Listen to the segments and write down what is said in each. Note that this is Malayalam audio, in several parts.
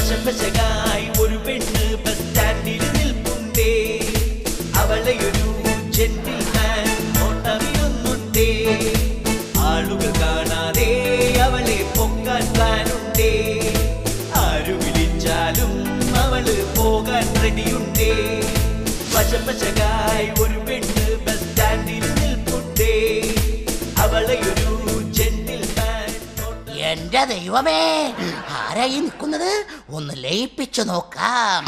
വശംവശകായി ഒരു പെണ്ണ് ബസ് സ്റ്റാൻഡിൽ നിൽപ്പുണ്ടേ അവളെ ഒരു ജെന്റിൽമാൻ നോട്ടറിയുന്നുണ്ടേ ആളുകൾ കാണാതെ അവളെ പൊക്കാൻ പ്ലാനുണ്ടേ ആരു വിളിച്ചാലും അവള് പോകാൻ റെഡിയുണ്ടേ വശംവശകായി ഒരു പെണ്ണ് ബസ് സ്റ്റാൻഡിൽ നിൽപ്പുണ്ടേ അവളെ ഒരു ജെന്റിൽമാൻ നോട്ട എന്റെ ദൈവമേ ആരായി നിൽക്കുന്നത് ഒന്ന് ലയിപ്പിച്ചു നോക്കാം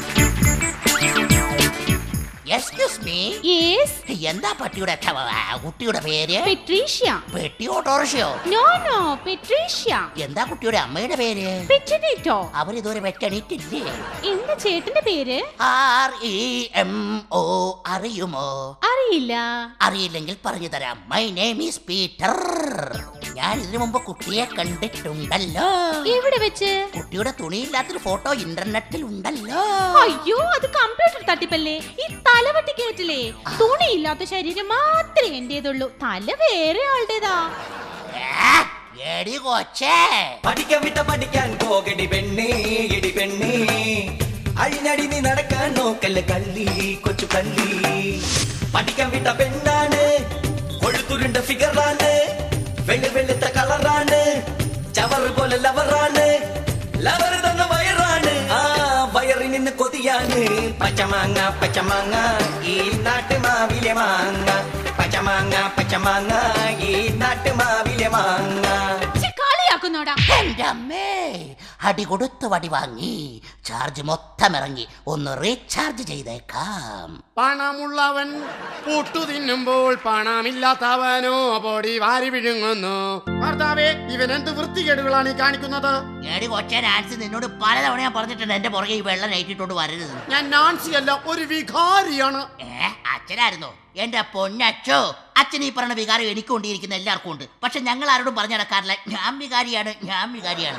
എക്സ്ക്യൂസ് മീ യെസ് എന്താ പട്ടിയുടെ ക്ഷ- ആ, കുട്ടിയുടെ പേര് പെട്രീഷ്യ പെട്ടി ഓട്ടോറിക്ഷയോ നോ നോ പെട്രീഷ്യ എന്താ കുട്ടിയുടെ അമ്മയുടെ പേര് പെറ്റിനേറ്റോ അവരിതുവരെ വെച്ചണിട്ടില്ലേ എന്താ ചേട്ടന്റെ പേര് ആർ ഇ എം ഒ അറിയുമോ അറിയില്ല അറിയില്ലെങ്കിൽ പറഞ്ഞു തരാം മൈ നെയിം ഈസ് പീറ്റർ ഞാൻ ഇതിനു മുമ്പ് കുട്ടിയെ കണ്ടിട്ടുണ്ടല്ലോ എവിടെ വെച്ച് കുട്ടിയുടെ തുണിയില്ലാത്തൊരു ഫോട്ടോ ഇന്റർനെറ്റിൽ ഉണ്ടല്ലോ അയ്യോ അത് കമ്പ്യൂട്ടർ തട്ടിപ്പല്ലേ ഈ തലവട്ടി കേട്ടില്ലേ തുണിയില്ലാത്ത ശരീരം മാത്രമേ എന്റേതുള്ളൂ തല വേറെ ആളുടേതാ ഏ, എടി കൊച്ചേ പഠിക്കാൻ വിട്ട പഠിക്കാൻ പോകടി പെണ്ണേ എടി പെണ്ണേ അഴിഞ്ഞടി നീ നടക്കാൻ നോക്കല്ല കള്ളി കൊച്ചു കള്ളി പഠിക്കാൻ വിട്ട പെണ്ണാണ് കൊഴുത്തുരുണ്ട ഫിഗറാണ് വെള്ള വെളുത്ത കളറാണ് ചവറ് പോലെ ലവറാണ് ലവർ തന്ന വയറാണ് ആ വയറിൽ നിന്ന് കൊതിയാണ് പച്ചമാങ്ങ പച്ചമാങ്ങ ഈ നാട്ടു മാവിലെ മാങ്ങ പച്ചമാങ്ങ പച്ചമാങ്ങ ഈ നാട്ടു മാവിലെ മാങ്ങ ഛെ, കളിയാക്കുന്നോടാ എന്റെ അമ്മേ അടി കൊടുത്ത് വടി വാങ്ങി ചാർജ് മൊത്തം ഇറങ്ങി ഒന്ന് റീചാർജ് ചെയ്തേക്കാം പണമുള്ളവൻ പുട്ടു തിന്നുമ്പോൾ പണമില്ലാത്തവനോ പൊടി വാരി വിഴുങ്ങുന്നു ഭർത്താവേ ഇവൻ എന്ത് വൃത്തികേടുകളാണ് ഈ കാണിക്കുന്നത് എടി കൊച്ചേ നാൻസി നിന്നോട് പലതവണ ഞാൻ പറഞ്ഞിട്ടുണ്ട് എന്റെ പുറകെ ഈ വെള്ളം നയിച്ചിട്ടോണ്ട് വരരുത് ഞാൻ നാൻസി അല്ല ഒരു വികാരിയാണ് ഏ അച്ഛനായിരുന്നോ എന്റെ പൊന്നച്ചോ അച്ഛൻ ഈ പറഞ്ഞ വികാരം എനിക്ക് കൊണ്ടിരിക്കുന്ന എല്ലാവർക്കും ഉണ്ട് പക്ഷെ ഞങ്ങൾ ആരോടും പറഞ്ഞു നടക്കാറില്ല ഞാൻ വികാരിയാണ് ഞാൻ വികാരിയാണ്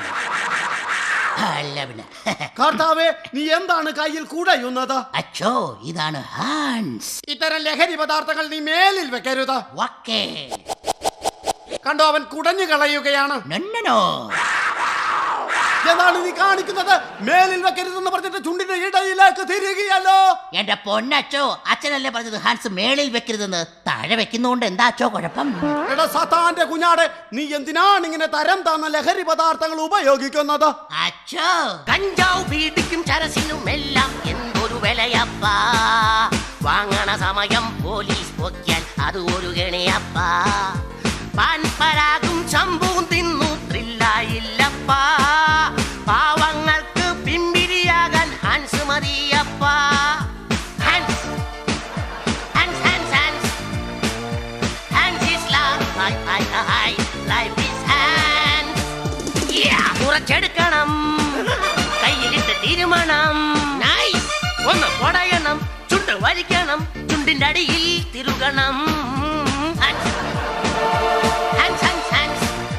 അല്ല പിന്നെ കർത്താവേ നീ എന്താണ് കയ്യിൽ കുടയുന്നത് അച്ചോ ഇതാണ് ഹാൻസ് ഇത്തരം ലഹരി പദാർത്ഥങ്ങൾ നീ മേലിൽ വെക്കരുത് വക്കേ കണ്ടോ അവൻ കുടഞ്ഞു കളയുകയാണ് നന്നനോ എന്താണ് നീ കാണിക്കുന്നത് മേലിൽ വെക്കരുതെന്ന് പറഞ്ഞിട്ട് ചുണ്ടിന്റെ ഇടയിലേക്ക് തിരികെയല്ലോ എന്റെ പൊന്നച്ചോ അച്ഛനല്ലേ പറഞ്ഞത് ഹാൻസ് മേളിൽ വെക്കരുതെന്ന് താഴെ വെക്കുന്നോണ്ട് എന്താ അച്ചോ കുഴപ്പം എടാ സത്താന്റെ കുഞ്ഞാടെ നീ എന്തിനാണ് ഇങ്ങനെ തരം താന്ന ലഹരി പദാർത്ഥങ്ങൾ ഉപയോഗിക്കുന്നത് അച്ചോ കഞ്ചാവ് പീഡിക്കും ചരസിനും എല്ലാം എന്തൊരു വിലയപ്പാ വാങ്ങണ സമയം പോലീസ് പൊക്കിയാൽ അത് ഒരു ഗണിയപ്പാ പാൻപരാഗും ചമ്പും തിന്നു ത്രില്ലായില്ലപ്പാ പാവങ്ങൾക്ക് പിമ്പിരിയാകാൻ ഹാൻസ് മതിയപ്പാ Hans Hans Hans Hans Hans is love I, I, I, life is hands Yeah, കുറച്ചെടുക്കണം കയ്യിലിട്ട് തീരുമാനം നൈസ് ഒന്ന് പൊടയണം ചുണ്ട് വലിക്കണം ചുണ്ടിന്റെ അടിയിൽ തിരുകണം Hands. Hands, hands, hands.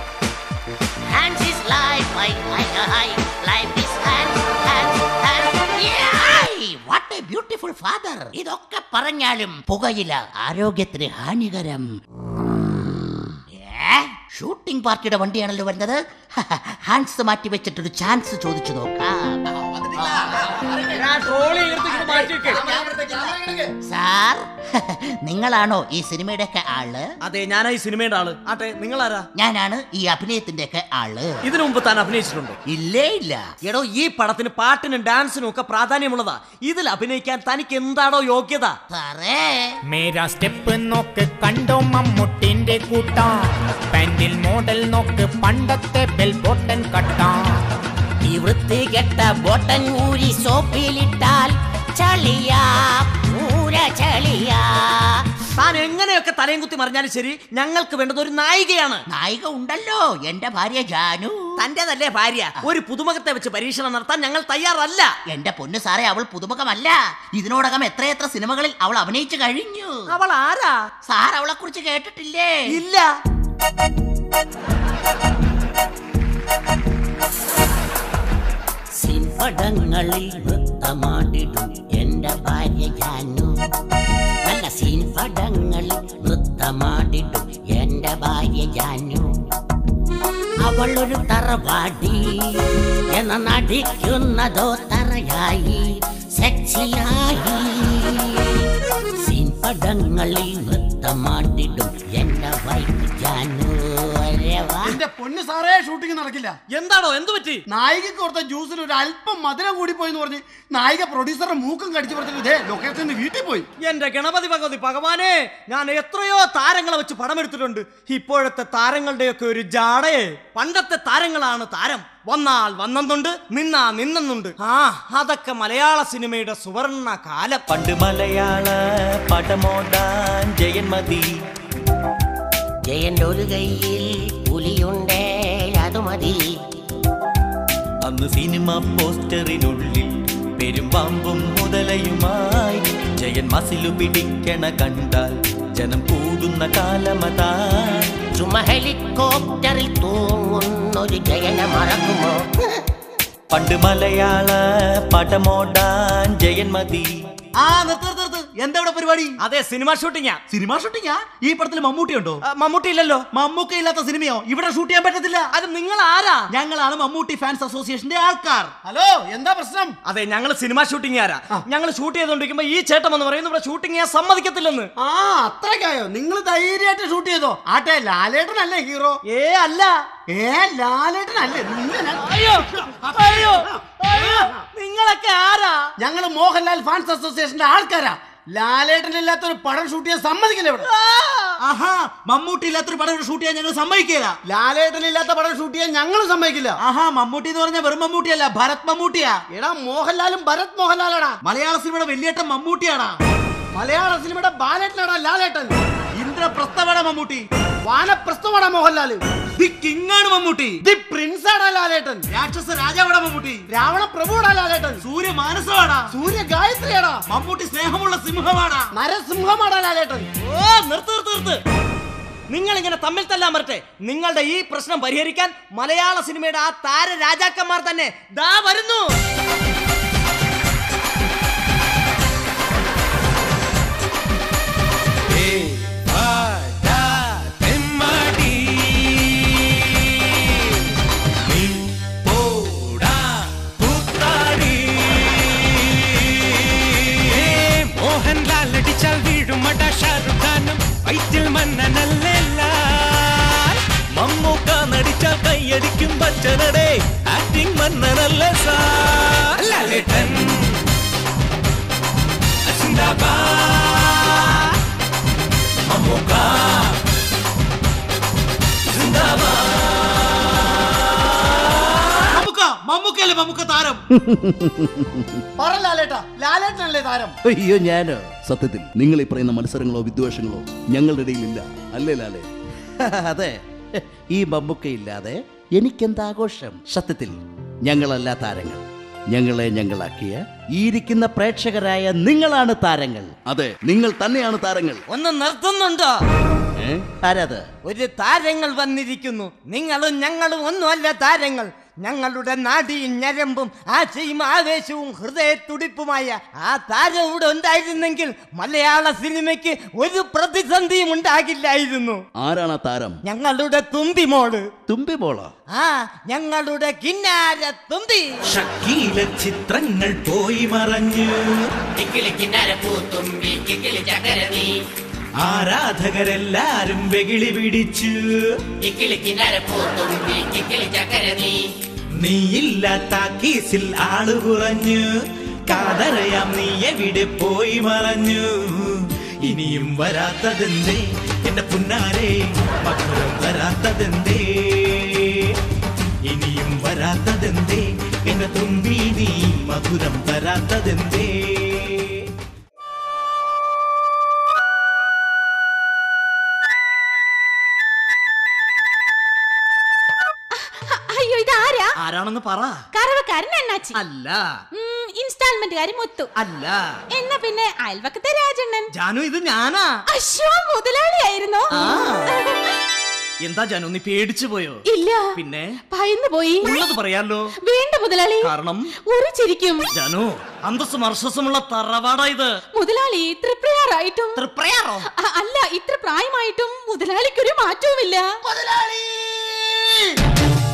Hands is life. I, I, I, life is hands, hands, hands. Yeah! What a beautiful father. ഇതൊക്കെ പറഞ്ഞാലും പുകയില ആരോഗ്യത്തിന് ഹാനികരം ഏ? ഷൂട്ടിംഗ് പാർട്ടിയുടെ വണ്ടിയാണല്ലോ വരുന്നത് ഹാൻഡ്സ് മാറ്റി വെച്ചിട്ടൊരു ചാൻസ് ചോദിച്ചു നോക്കാം സാർ നിങ്ങളാണോ ഈ സിനിമയുടെയൊക്കെ ആള് അതെ ഞാനാ ഈ സിനിമയുടെ ആള് ആട്ടെ നിങ്ങളാരാ ഞാനാണ് ഈ അഭിനയത്തിന്റെയൊക്കെ ആള് ഇതിനു മുമ്പ് താൻ അഭിനയിച്ചിട്ടുണ്ടോ ഇല്ലേ ഇല്ല എടോ ഈ പടത്തിന് പാട്ടിനും ഡാൻസിനും ഒക്കെ പ്രാധാന്യമുള്ളതാ ഇതിൽ അഭിനയിക്കാൻ തനിക്ക് എന്താണോ യോഗ്യത സാറേ മേരാ സ്റ്റെപ്പ് നോക്ക് കണ്ടോ മമ്മൂട്ടിന്റെ കൂട്ടാ പാൻറിൽ മോഡൽ നോക്ക് പണ്ടത്തെ ബെൽ ബോട്ടൻ കട്ടാ ഈ വൃത്തി കെട്ട ബോട്ടൻ ഊരി സോപ്പിലിട്ടാൽ ചളിയാ പൂര ചളിയാ താൻ എങ്ങനെയൊക്കെ തലയും കുത്തി മറിഞ്ഞാലും ശരി ഞങ്ങൾക്ക് വേണ്ടത് ഒരു നായികയാണ് നായിക ഉണ്ടല്ലോ എന്റെ ഭാര്യ ജാനു തന്റേതല്ലേ ഭാര്യ ഒരു പുതുമുഖത്തെ വെച്ച് പരീക്ഷണം നടത്താൻ ഞങ്ങൾ തയ്യാറല്ല എന്റെ പൊന്നു സാറേ അവൾ പുതുമുഖമല്ല ഇതിനോടകം എത്രയെത്ര സിനിമകളിൽ അവൾ അഭിനയിച്ചു കഴിഞ്ഞു അവൾ ആരാ സാർ അവളെ കുറിച്ച് കേട്ടിട്ടില്ലേ ഇല്ല സിൻപടങ്ങളിൽ നൃത്തമാടിടും എന്റെ ഭാര്യ ജാനു നല്ല സിൻപടങ്ങളിൽ നൃത്തമാടിടും എന്റെ ഭാര്യ ജാനു അവളൊരു തറവാടി എന്ന നടിക്കുന്നതോ തറയായി സെക്സിയായി സീൻ പടങ്ങളിൽ നൃത്തമാട്ടിടും എന്റെ വൈഫ് ജാനു അരെ വാ. എന്റെ പൊന്ന് സാറേ ഷൂട്ടിംഗ് നടക്കില്ല എന്താണോ എന്തു പറ്റി നായികക്ക് കൊടുത്ത ജ്യൂസിൽ ഒരു അല്പം മധുരം കൂടി പോയി എന്ന് പറഞ്ഞ് നായിക പ്രൊഡ്യൂസറുടെ മൂക്കും കടിച്ചു പറഞ്ഞിട്ട് ഇതേ ലൊക്കേഷനിൽ വീട്ടിൽ പോയി എന്റെ ഗണപതി ഭഗവതി ഭഗവാനെ ഞാൻ എത്രയോ താരങ്ങളെ വെച്ച് പടമെടുത്തിട്ടുണ്ട് ഇപ്പോഴത്തെ താരങ്ങളുടെയൊക്കെ ഒരു ജാടയെ പണ്ടത്തെ താരങ്ങളാണ് താരം വന്നാൽ വന്നെന്നുണ്ട് നിന്നാ നിന്നെന്നുണ്ട് ആ അതൊക്കെ മലയാള സിനിമയുടെ സുവർണ കാലം പണ്ട് മലയാള പടമോടാൻ ജയൻ മതി ജയന്റെ ഒരു കയ്യിൽ പുലിയുണ്ടേ അത് മതി അന്ന് സിനിമ പോസ്റ്ററിനുള്ളിൽ പെരുമ്പാമ്പും മുതലയുമായി ജയൻ മസിലു പിടിക്കണ കണ്ടാൽ ജനം കൂടുന്ന കാലമതാ ചുമ ഹെലികോപ്റ്ററിൽ തൂങ്ങുന്നൊരു ജയനെ മറക്കുമോ പണ്ട് മലയാള പടമോടാൻ ജയൻ മതി ആ നിർത്ത് നിർത്ത് നിർത്ത് എന്താ ഇവിടെ പരിപാടി അതെ സിനിമ ഷൂട്ടിങ്ങാ സിനിമ ഷൂട്ടിങ്ങാ ഈ പടത്തിൽ മമ്മൂട്ടി ഉണ്ടോ ആ, മമ്മൂട്ടി ഇല്ലല്ലോ മമ്മൂക്ക ഇല്ലാത്ത സിനിമയോ ഇവിടെ ഷൂട്ട് ചെയ്യാൻ പറ്റത്തില്ല അത് നിങ്ങൾ ആരാ ഞങ്ങളാണ് മമ്മൂട്ടി ഫാൻസ് അസോസിയേഷന്റെ ആൾക്കാർ ഹലോ എന്താ പ്രശ്നം അതെ ഞങ്ങൾ സിനിമ ഷൂട്ടിംഗ് ആരാ ഞങ്ങൾ ഷൂട്ട് ചെയ്തോണ്ടിരിക്കുമ്പോ ഈ ചേട്ടൻ എന്ന് പറയുന്നു ഇവിടെ ഷൂട്ടിംഗ് ചെയ്യാൻ സമ്മതിക്കത്തില്ലെന്ന് ആ അത്രയ്ക്കായോ നിങ്ങൾ ധൈര്യമായിട്ട് ഷൂട്ട് ചെയ്തോ ആട്ടെ ലാലേട്ടനല്ലേ ഹീറോ ഏ അല്ല ഏ ലാലേട്ടനല്ലേ നിങ്ങൾ അയ്യോ അയ്യോ അയ്യോ നിങ്ങളൊക്കെ ആരാ ഞങ്ങള് മോഹൻലാൽ ഫാൻസ് അസോസിയേഷന്റെ ആൾക്കാരാ ലാലേട്ടനില്ലാത്ത ഒരു പടം ഷൂട്ട് ചെയ്യാൻ സമ്മതിക്കില്ല ഇവിടെ ആഹാ മമ്മൂട്ടി ഇല്ലാത്തൊരു പടം ഷൂട്ട് ചെയ്യാൻ ഞങ്ങൾ സമ്മതിക്കില്ല ലാലേട്ടനില്ലാത്ത പടം ഷൂട്ട് ചെയ്യാൻ ഞങ്ങളും സമ്മതിക്കില്ല ആഹാ മമ്മൂട്ടി എന്ന് പറഞ്ഞ വെറും മമ്മൂട്ടിയല്ല ഭരത് മമ്മൂട്ടിയാ എടാ മോഹൻലാലും ഭരത് മോഹൻലാലാടാ മലയാള സിനിമയുടെ വലിയേട്ടൻ മമ്മൂട്ടിയാടാ മലയാള സിനിമയുടെ ബാലേട്ടനാടാ ലാലേട്ടൻ ഇന്ദ്രപ്രസ്ഥമാണ് മമ്മൂട്ടി വാനപ്രസ്ഥമാടാ മോഹൻലാല് ദി കിങ് ആണ് മമ്മൂട്ടി ദി പ്രിൻസ് ആടാ ലാലേട്ടൻ രാക്ഷസ രാജാവാണ് മമ്മൂട്ടി രാവണ പ്രഭുടാ ലാലേട്ടൻ സൂര്യ മാനസമാടാ സൂര്യ ഗായത്രിയാടാ മമ്മൂട്ടി സ്നേഹമുള്ള സിംഹമാടാ നരസിംഹമാടാ ലാലേട്ടൻ ഓ നിർത്ത് നിർത്ത് നിർത്ത് നിങ്ങൾ ഇങ്ങനെ തമ്മിൽ തല്ലാൻ വരട്ടെ നിങ്ങളുടെ ഈ പ്രശ്നം പരിഹരിക്കാൻ മലയാള സിനിമയുടെ ആ താര രാജാക്കന്മാർ തന്നെ ദാ വരുന്നു മോഹൻലാൽ അടിച്ചാൽ വീഴുമട ഷാറുഖ് ഖാനും വയറ്റിൽ മന്നനല്ല മമ്മൂക്ക നടിച്ചാൽ കൈയടിക്കും ബച്ചനടെ ആക്ടിംഗ് മന്നനല്ല സാർ ലാലേട്ടൻ മമ്മൂക്ക മമ്മൂക്ക മമ്മൂക്കല്ലേ മമ്മൂക്ക താരം പറ ലാലേട്ടാ ലാലേട്ടനല്ലേ താരം അയ്യോ ഞാനോ സത്യത്തിൽ നിങ്ങൾ ഈ പറയുന്ന മത്സരങ്ങളോ വിദ്വേഷങ്ങളോ ഞങ്ങളുടെ ഇടയിലില്ല അല്ലേ ലാലേ അതെ ഈ മമ്മൂക്കയില്ലാതെ എനിക്കെന്താഘോഷം സത്യത്തിൽ ഞങ്ങളല്ല താരങ്ങൾ ഞങ്ങളെ ഞങ്ങളാക്കിയ ഈ ഇരിക്കുന്ന പ്രേക്ഷകരായ നിങ്ങളാണ് താരങ്ങൾ അതെ നിങ്ങൾ തന്നെയാണ് താരങ്ങൾ ഒന്ന് നിർത്തുന്നുണ്ടോ ഏ? ആരാത് ഒരു താരങ്ങൾ വന്നിരിക്കുന്നു നിങ്ങളും ഞങ്ങളും ഒന്നുമല്ല താരങ്ങൾ ഞങ്ങളുടെ നാടിയും ഞരമ്പും ആശയും ആവേശവും ഹൃദയത്തുടിപ്പുമായ ആ താരം ഇവിടെ ഉണ്ടായിരുന്നെങ്കിൽ മലയാള സിനിമയ്ക്ക് ഒരു പ്രതിസന്ധിയും ഉണ്ടാകില്ലായിരുന്നു ആരാണ് ആ താരം ഞങ്ങളുടെ തുമ്പിമോള് തുമ്പി മോളോ ആ ഞങ്ങളുടെ കിന്നാര തുമ്പി ഷക്കീല ചിത്രങ്ങൾ പോയി മറഞ്ഞു ആരാധകരെല്ലാരും വെകിളി പിടിച്ചു നീയില്ലാത്ത കേസിൽ ആള് കുറഞ്ഞു കാതറയാം നീ എവിടെ പോയി മറഞ്ഞു ഇനിയും വരാത്തതെന്തേ എന്റെ പുന്നാരെ മധുരം വരാത്തതെന്തേ ഇനിയും വരാത്തതെന്തേ എന്റെ തുമ്പി നീ മധുരം തരാത്തതെന്തേ അയ്യോ ഇതാരാ ആരാണെന്ന് പറ കറവക്കാരൻ അണ്ണാച്ചി അല്ല ഇൻസ്റ്റാൾമെന്റുകാരി മുത്തു അല്ല എന്നാ പിന്നെ അയൽവക്കത്തെ രാജണ്ണൻ ജാനു ഇത് ഞാനാ അശ്വ മുതലാളിയായിരുന്നോ ആ. എന്താ ജാനു നീ പേടിച്ചു പോയോ ഇല്ല പിന്നെ ഭയന്നു പോയി ഉള്ളത് പറയാലോ വേണ്ട മുതലാളി കാരണം ഒരു ചിരിക്കും ജാനു അന്തസ്സും അർശസ്സുമുള്ള തറവാടാ ഇത് മുതലാളി തൃപ്രയാറായിട്ടും തൃപ്രയാറോ അ- അല്ല ഇത്ര പ്രായമായിട്ടും മുതലാളിക്കൊരു മാറ്റവുമില്ല മുതലാളി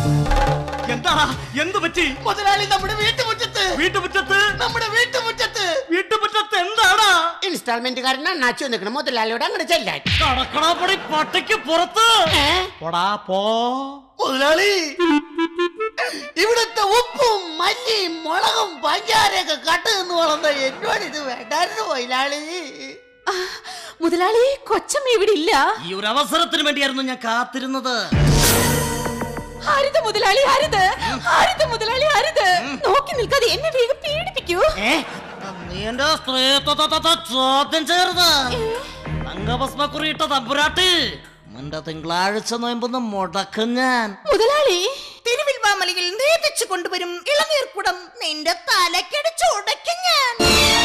എന്താടാ എന്ത് പറ്റി മുതലാളി നമ്മുടെ വീട്ടുമുറ്റത്ത് വീട്ടുമുറ്റത്ത് നമ്മുടെ വീട്ടുമുറ്റത്ത് വീട്ടുമുറ്റത്ത് എന്താടാ ഇൻസ്റ്റാൾമെന്റുകാരൻ അണ്ണാച്ചു നിൽക്കണം മുതലാളിയോട് അങ്ങോട്ട് ചെല്ലാൻ കടക്കണാപ്പടി പട്ടിക്ക് പുറത്ത് പോടാ പോ മുതലാളി ഇവിടുത്തെ ഉപ്പും മല്ലിയും മുളകും പഞ്ചാരയൊക്കെ കട്ട് നിന്ന് വളർന്ന എന്നോട് ഇത് വേണ്ടായിരുന്നു മുതലാളി മുതലാളി കൊച്ചമ്മ ഇവിടെ ഇല്ല ഈ ഒരു അവസരത്തിന് വേണ്ടിയായിരുന്നു ഞാൻ കാത്തിരുന്നത് ഹരിത മുതലാളി ഹരിത് ഹരിത മുതലാളി ഹരിത് നോക്കി നിൽക്കാതെ എന്നെ വേഗം പീഡിപ്പിക്കൂ ഏ നീ എന്റെ സ്ത്രീത്വത്തെ ചോദ്യം ചെയ്യരുത് അംഗഭസ്മക്കുറിയിട്ട തമ്പുരാട്ടി നിന്റെ തിങ്കളാഴ്ച നോയമ്പൊന്ന് മുടക്കും ഞാൻ മുതലാളി തിരുവിൽ വാമലയിൽ നേതിച്ചു കൊണ്ടുവരും ഇളനീർക്കുടം നിന്റെ തലക്കടിച്ച് ഉടയ്ക്കും ഞാൻ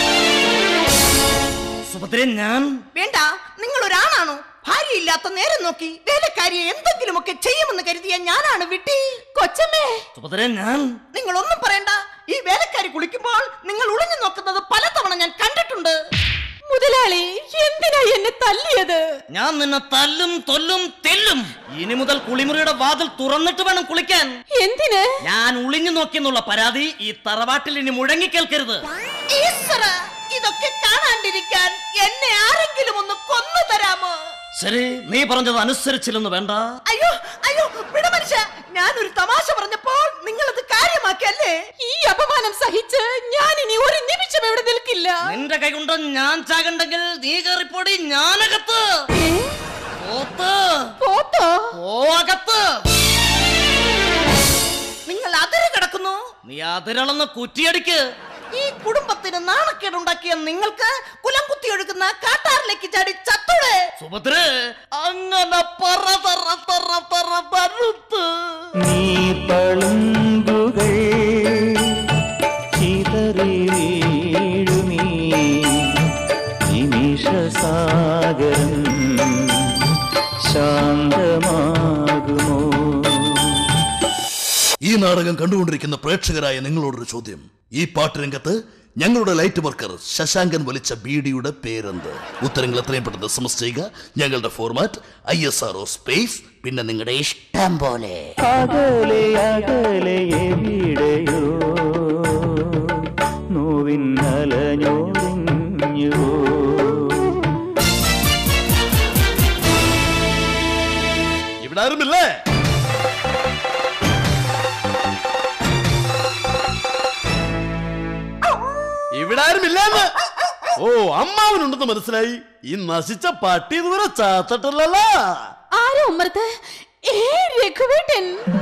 സുഭദ്ര ഞാൻ വേണ്ട നിങ്ങൾ ഒരാണാണോ ഭാര്യയില്ലാത്ത നേരം നോക്കി വേലക്കാരിയെ എന്തെങ്കിലുമൊക്കെ ചെയ്യുമെന്ന് കരുതിയ ഞാനാണ് വിട്ടി കൊച്ചമ്മേ സുഭദ്ര ഞാൻ നിങ്ങൾ ഒന്നും പറയണ്ട ഈ വേലക്കാരി കുളിക്കുമ്പോൾ നിങ്ങൾ ഒളിഞ്ഞു നോക്കുന്നത് പലതവണ ഞാൻ കണ്ടിട്ടുണ്ട് മുതലാളി എന്തിനാ എന്നെ തല്ലിയത് ഞാൻ നിന്നെ തല്ലും കൊല്ലും തെല്ലും ഇനി മുതൽ കുളിമുറിയുടെ വാതിൽ തുറന്നിട്ട് വേണം കുളിക്കാൻ എന്തിന് ഞാൻ ഒളിഞ്ഞു നോക്കിയെന്നുള്ള പരാതി ഈ തറവാട്ടിൽ ഇനി മുഴങ്ങി കേൾക്കരുത് ഈശ്വര ഇതൊക്കെ കാണാണ്ടിരിക്കാൻ എന്നെ ആരെങ്കിലും ഒന്ന് കൊന്നു തരാമോ ശരി നീ പറഞ്ഞത് അനുസരിച്ചില്ലെന്ന് വേണ്ട അയ്യോ അയ്യോ വിട മനുഷ്യ ഞാനൊരു തമാശ പറഞ്ഞപ്പോൾ നിങ്ങൾ അത് കാര്യമാക്കിയല്ലേ ഈ അപമാനം സഹിച്ച് ഞാൻ ഇനി ഒരു നിമിഷം ഇവിടെ നിൽക്കില്ല നിന്റെ കൈ കൊണ്ട് ഞാൻ ചാകണ്ടെങ്കിൽ നീ കയറിപ്പോടി ഞാനകത്ത് പോത്ത് പോത്തോ പോ അകത്ത് നിങ്ങൾ അതിര് കിടക്കുന്നു നീ അതിരളന്ന് കുറ്റിയടിക്ക് ഈ കുടുംബത്തിന് നാണക്കേടുണ്ടാക്കിയ നിങ്ങൾക്ക് കുലം കുത്തി ഒഴുകുന്ന കാട്ടാറിലേക്ക് ചാടി ചത്തൂടെ സുഭദ്ര അങ്ങനെ പറ തറ തറ തറ തരുത്ത് നീ പളുങ്കുകൾ ചിതറി വീഴുമീ നിമിഷസാഗരം ശാന്തമാകുമോ ഈ നാടകം കണ്ടുകൊണ്ടിരിക്കുന്ന പ്രേക്ഷകരായ നിങ്ങളോടൊരു ചോദ്യം ഈ പാട്ടുരംഗത്ത് ഞങ്ങളുടെ ലൈറ്റ് വർക്കർ ശശാങ്കൻ വലിച്ച ബീഡിയുടെ പേരെന്ത് ഉത്തരങ്ങൾ എത്രയും പെട്ടെന്ന് എസ് ചെയ്യുക ഞങ്ങളുടെ format I S R O space പിന്നെ നിങ്ങളുടെ ഇഷ്ടം പോലെ അകലെ അകലെ എവിടെയോ നോവിൻ അലഞ്ഞോറിഞ്ഞുവോ ഇവിടെ ആരുമില്ലേ ഇവിടെ ആരുമില്ലെന്ന് ഓ അമ്മാവനുണ്ടെന്ന് മനസ്സിലായി ഈ നശിച്ച പട്ടി ഇതുവരെ ചാത്തട്ടല്ലോ ആരോ ഉമ്മർത്ത് ഏ രഘുവേട്ടൻ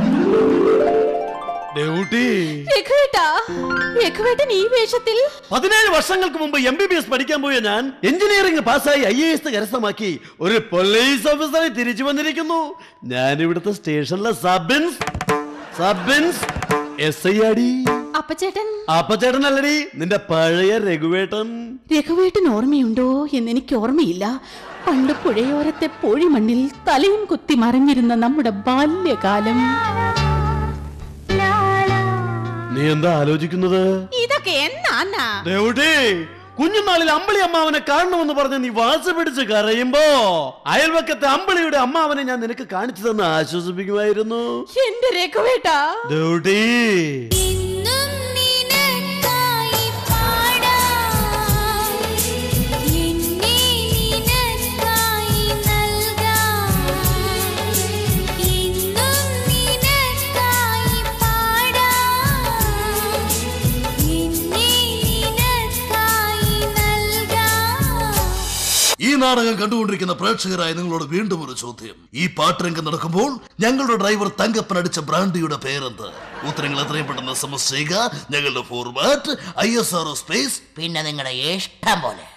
ഡ്യൂട്ടി രഘുവേട്ടാ രഘുവേട്ടൻ ഈ വേഷത്തിൽ പതിനേഴ് വർഷങ്ങൾക്ക് മുമ്പ് എം ബി ബി എസ് പഠിക്കാൻ പോയ ഞാൻ എഞ്ചിനീയറിംഗ് പാസ്സായി ഐ എ എസ് കരസ്ഥമാക്കി ഒരു പോലീസ് ഓഫീസറായി തിരിച്ചു വന്നിരിക്കുന്നു ഞാൻ ഇവിടുത്തെ സ്റ്റേഷനിലെ സബിൻസ് സബിൻസ് എസ് ഐ ആടി അപ്പച്ചേട്ടൻ അപ്പച്ചേട്ടനല്ലടി നിന്റെ പഴയ രഘുവേട്ടൻ രഘുവേട്ടൻ ഓർമ്മയുണ്ടോ എന്ന് എനിക്ക് ഓർമ്മയില്ല പണ്ട് പുഴയോരത്തെ പൊഴിമണ്ണിൽ തലയും കുത്തി മറിഞ്ഞിരുന്ന നമ്മുടെ ബാല്യകാലം നീ എന്താ ആലോചിക്കുന്നത് ഇതൊക്കെ എന്നാ ദേവുട്ടി കുഞ്ഞുനാളിൽ അമ്പിളി അമ്മാവനെ കാണണമെന്ന് പറഞ്ഞ് നീ വാസ പിടിച്ച് കരയുമ്പോ അയൽവക്കത്തെ അമ്പിളിയുടെ അമ്മാവനെ ഞാൻ നിനക്ക് കാണിച്ചു തന്ന് ആശ്വസിപ്പിക്കുമായിരുന്നു എന്റെ രഘുവേട്ടാ ദേവുട്ടി ഈ നാടകം കണ്ടുകൊണ്ടിരിക്കുന്ന പ്രേക്ഷകരായ നിങ്ങളോട് വീണ്ടും ഒരു ചോദ്യം ഈ പാട്ടുരംഗം നടക്കുമ്പോൾ ഞങ്ങളുടെ ഡ്രൈവർ തങ്കപ്പൻ അടിച്ച ബ്രാൻഡിയുടെ പേരെന്ത് ഉത്തരങ്ങൾ എത്രയും പെട്ടെന്ന് സമസ് ചെയ്യുക ഞങ്ങളുടെ format I S R space പിന്നെ നിങ്ങളുടെ ഇഷ്ടം പോലെ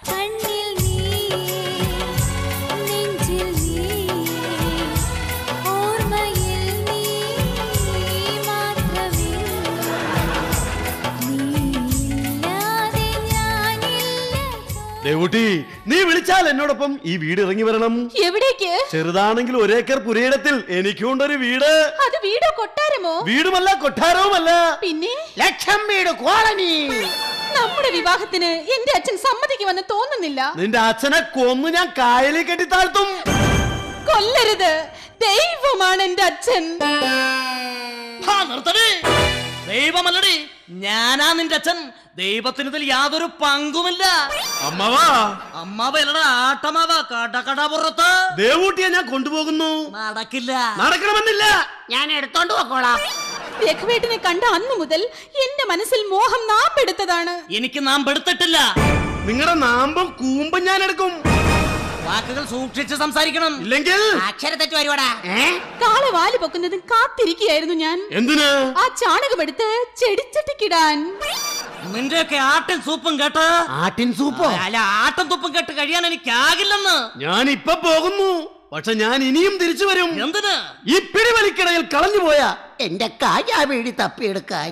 ദേവുട്ടി നീ വിളിച്ചാൽ എന്നോടൊപ്പം ഈ വീട് ഇറങ്ങി വരണം എവിടേക്ക് ചെറുതാണെങ്കിൽ ഒരേക്കർ പുരയിടത്തിൽ എനിക്കുണ്ടൊരു വീട് അത് വീടോ കൊട്ടാരമോ വീടുമല്ല കൊട്ടാരവുമല്ല പിന്നെ ലക്ഷം വീട് കോളനി നമ്മുടെ വിവാഹത്തിന് എന്റെ അച്ഛൻ സമ്മതിക്കുമെന്ന് തോന്നുന്നില്ല നിന്റെ അച്ഛനെ കൊന്നു ഞാൻ കായലിൽ കെട്ടി താഴ്ത്തും കൊല്ലരുത് ദൈവമാണ് എന്റെ അച്ഛൻ നിർത്തടി ദൈവമല്ലടി ഞാനാ നിന്റെ അച്ഛൻ ദൈവത്തിന് ഇതിൽ യാതൊരു പങ്കുമില്ല അമ്മവാ അമ്മാവല്ലടാ ആട്ടമാവ കടകട പുറത്ത് ദേവൂട്ടിയെ ഞാൻ കൊണ്ടുപോകുന്നു നടക്കില്ല നടക്കണമെന്നില്ല ഞാൻ എടുത്തോണ്ട് പോക്കോളാം രഘുവേട്ടനെ കണ്ട അന്നു മുതൽ എന്റെ മനസ്സിൽ മോഹം നാമ്പെടുത്തതാണ് എനിക്ക് നാം പെടുത്തിട്ടില്ല നിങ്ങളുടെ നാമ്പും കൂമ്പും ഞാൻ എടുക്കും വാക്കുകൾ സൂക്ഷിച്ച് സംസാരിക്കണം ഇല്ലെങ്കിൽ അക്ഷരത്തെറ്റ് വരുവാടാ കാളെ വാല് പൊക്കുന്നതും കാത്തിരിക്കുകയായിരുന്നു ഞാൻ എന്തിന് ആ ചാണകമെടുത്ത് ചെടിച്ചട്ടിക്കിടാൻ നിന്റെയൊക്കെ ആട്ടിൻ സൂപ്പും കേട്ട് ആട്ടിൻ സൂപ്പോ അല്ല ആട്ടും തുപ്പും കേട്ട് കഴിയാൻ എനിക്കാകില്ലെന്ന് ഞാൻ ഇപ്പൊ പോകുന്നു പക്ഷെ ഞാൻ ഇനിയും തിരിച്ചു വരും എന്തിന് ഈ പിടിവലിക്കിടയിൽ കളഞ്ഞു പോയാ എന്റെ കാജാ വീടി തപ്പിയെടുക്കാൻ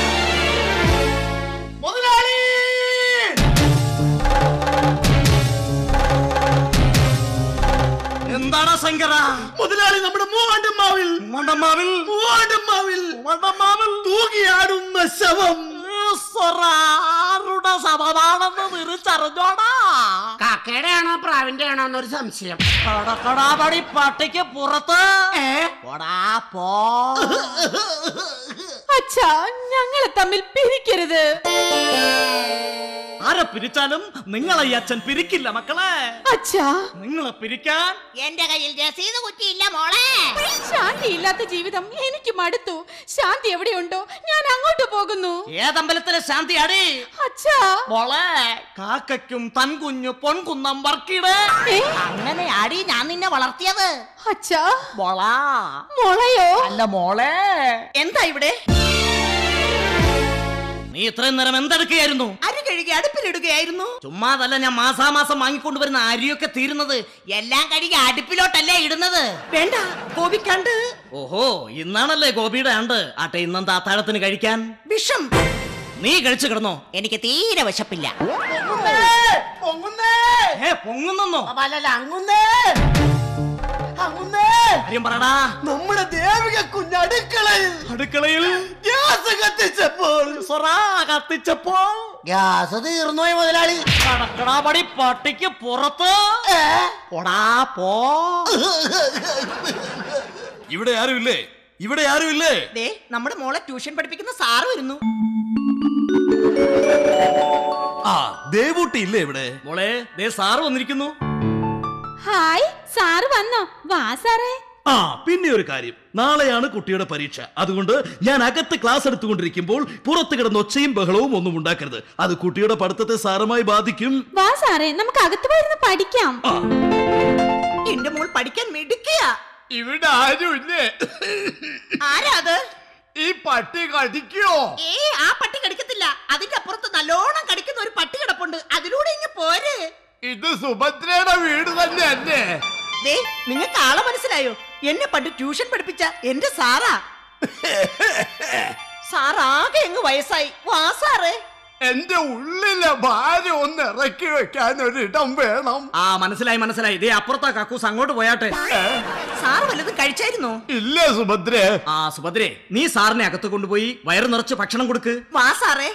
മുതലാളി എന്താടാ ശങ്കര മുതലാളി നമ്മുടെ മൂവാണ്ടമ്മാവിൽ മണ്ടമാവിൽ മൂവാണ്ടമ്മാവിൽ മണ്ടമാവിൽ തൂകിയാടുന്ന ശവം ആരുടെ ശവമാണെന്ന് തിരിച്ചറിഞ്ഞോടാ കാക്കയുടെ ആണോ പ്രാവിന്റെ ആണോ എന്നൊരു സംശയം കടക്കടാപടി പട്ടിക്ക് പുറത്ത് പോടാ പോ അച്ഛാ ഞങ്ങളെ തമ്മിൽ പിരിക്കരുത് ആരെ പിരിച്ചാലും നിങ്ങളെ ഈ അച്ഛൻ പിരിക്കില്ല മക്കളെ അച്ഛാ നിങ്ങളെ പിരിക്കാൻ എന്റെ കയ്യിൽ രസീത് കുറ്റിയില്ല മോളെ ശാന്തിയില്ലാത്ത ജീവിതം എനിക്ക് മടുത്തു ശാന്തി എവിടെയുണ്ടോ ഞാൻ അങ്ങോട്ട് പോകുന്നു ഏതമ്പലത്തിലെ ശാന്തി അടി അച്ഛാ മോളെ കാക്കയ്ക്കും തൻകുഞ്ഞു പൊൻകുന്നം വർക്കിട് ഏ? അങ്ങനെ ആടി ഞാൻ നിന്നെ വളർത്തിയത് അച്ഛാ മോളാ മോളയോ അല്ല മോളെ എന്താ ഇവിടെ നീ ഇത്രയും നേരം എന്തെടുക്കുകയായിരുന്നു അരി കഴുകി അടുപ്പിലിടുകയായിരുന്നു ചുമ്മാതല്ല ഞാൻ മാസാമാസം വാങ്ങിക്കൊണ്ടുവരുന്ന അരിയൊക്കെ തീരുന്നത് എല്ലാം കഴുകി അടുപ്പിലോട്ടല്ലേ ഇടുന്നത് വേണ്ട കോപിക്കണ്ട് ഓഹോ ഇന്നാണല്ലേ ഗോപിയുടെ ആണ്ട് ആട്ടെ ഇന്നെന്താ അത്താഴത്തിന് കഴിക്കാൻ വിഷം നീ കഴിച്ചു കിടന്നോ എനിക്ക് തീരെ വിശപ്പില്ല പൊങ്ങുന്നേ ഏ പൊങ്ങുന്നോ അല്ല അങ്ങുന്നേ അങ്ങുന്നേ കാര്യം പറടാ നമ്മുടെ ദേവിക കുഞ്ഞടുക്കളയിൽ അടുക്കളയിൽ ഗ്യാസ് കത്തിച്ചപ്പോൾ സൊറാ കത്തിച്ചപ്പോ ഗ്യാസ് തീർന്നുപോയി മുതലാളി കടക്കടാപടി പട്ടിക്ക് പുറത്ത് പോടാ പോ ഇവിടെ ആരുമില്ലേ ഇവിടെ ആരുമില്ലേ ദേ നമ്മുടെ മോളെ ട്യൂഷൻ പഠിപ്പിക്കുന്ന സാറ് വരുന്നു ആ ദേവൂട്ടി ഇല്ലേ ഇവിടെ മോളെ ദേ സാറ് വന്നിരിക്കുന്നു ഹായ് സാറ് വന്നോ വാ സാറേ ആ പിന്നെ ഒരു കാര്യം നാളെയാണ് കുട്ടിയുടെ പരീക്ഷ അതുകൊണ്ട് ഞാൻ അകത്ത് ക്ലാസ് എടുത്തുകൊണ്ടിരിക്കുമ്പോൾ പുറത്ത് കിടന്ന് ഒച്ചയും ബഹളവും ഒന്നും ഉണ്ടാക്കരുത് അത് കുട്ടിയുടെ പഠിത്തത്തെ സാരമായി ബാധിക്കും വാ സാറേ നമുക്ക് അകത്ത് പോയിരുന്ന് പഠിക്കാം എന്റെ മോൾ പഠിക്കാൻ മിടുക്കിയാ ഇവിടെ ആരുമില്ലേ ആരാ അത് ഈ പട്ടി കടിക്കോ ഏ ആ പട്ടി കടിക്കത്തില്ല അതിന്റെ അപ്പുറത്ത് നല്ലോണം കടിക്കുന്ന ഒരു പട്ടി കിടപ്പുണ്ട് അതിലൂടെ ഇങ്ങ് പോര് ഇത് സുഭദ്രയുടെ വീട് തന്നെ അല്ലേ ദേ നിങ്ങൾക്ക് ആളെ മനസ്സിലായോ എന്നെ പണ്ട് ട്യൂഷൻ പഠിപ്പിച്ച എന്റെ സാറാ സാറാകെ അങ്ങ് വയസ്സായി വാ സാറേ എന്റെ ഉള്ളിലെ ഭാര്യ ഒന്ന് ഇറക്കി വെക്കാൻ ഒരിടം വേണം ആ മനസ്സിലായി മനസ്സിലായി ദേ അപ്പുറത്താ കക്കൂസ് അങ്ങോട്ട് പോയാട്ടെ സാറ് വല്ലതും കഴിച്ചായിരുന്നോ ഇല്ല സുഭദ്രേ ആ സുഭദ്രേ നീ സാറിനെ അകത്ത് കൊണ്ടുപോയി വയറ് നിറച്ച് ഭക്ഷണം കൊടുക്ക് വാ സാറേ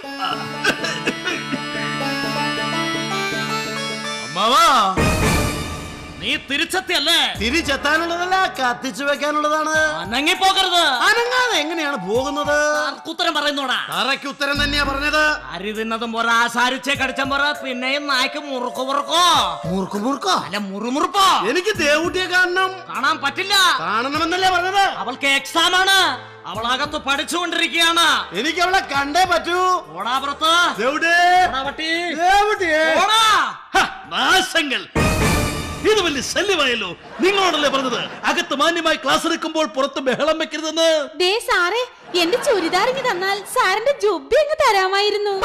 അമ്മാവാ നീ തിരിച്ചെത്തിയല്ലേ തിരിച്ചെത്താനുള്ളതല്ല കത്തിച്ചു വെക്കാനുള്ളതാണ് അനങ്ങി പോകരുത് അനങ്ങാതെ എങ്ങനെയാണ് പോകുന്നത് ഉത്തരം പറയുന്നോടാ തറയ്ക്ക് ഉത്തരം തന്നെയാ പറഞ്ഞത് അരി തിന്നതും പോരാ സാരിച്ചേ കടിച്ചാൻ പോരാ പിന്നെയും നായ്ക്ക് മുറുക്കു മുറുക്കോ മുറുക്കു മുറുക്കോ അല്ല മുറുമുറുപ്പോ എനിക്ക് ദേവൂട്ടിയെ കാണണം കാണാൻ പറ്റില്ല കാണണമെന്നല്ലേ പറഞ്ഞത് അവൾക്ക് എക്സാം ആണ് അവൾ അകത്ത് പഠിച്ചുകൊണ്ടിരിക്കുകയാണ് എനിക്ക് അവളെ കണ്ടേ പറ്റൂ ഓടാ പുറത്ത് ദേവുടേ ഓടാ പട്ടി ദേവുട്ടിയെ ഓടാ ഹ, നാശങ്ങൾ ഇത് വലിയ ശല്യമായല്ലോ നിങ്ങളോടല്ലേ പറഞ്ഞത് അകത്ത് മാന്യമായി ക്ലാസ് എടുക്കുമ്പോൾ പുറത്ത് ബഹളം വെക്കരുതെന്ന് ദേ സാറേ എന്റെ ചുരിദാർ ഇങ്ങ് തന്നാൽ സാറിന്റെ ജുബ്ബി അങ്ങ് തരാമായിരുന്നു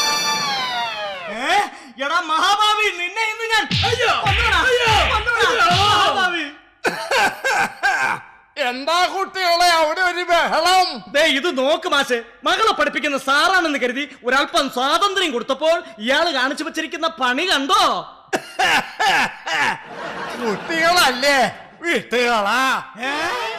ഏ? എടാ മഹാഭാവി നിന്നെ ഇന്ന് ഞാൻ കൊന്നുകളാ. കൊന്നുകളാ. മഹാഭാവി. എന്താ കുട്ടികളെ അവിടെ ഒരു ബഹളം ദേ ഇത് നോക്ക് മാഷെ മകളെ പഠിപ്പിക്കുന്ന സാറാണെന്ന് കരുതി ഒരല്പം സ്വാതന്ത്ര്യം കൊടുത്തപ്പോൾ ഇയാള് കാണിച്ചു വെച്ചിരിക്കുന്ന പണി കണ്ടോ കുട്ടികളല്ലേ വിട്ടുകളാ ഏ?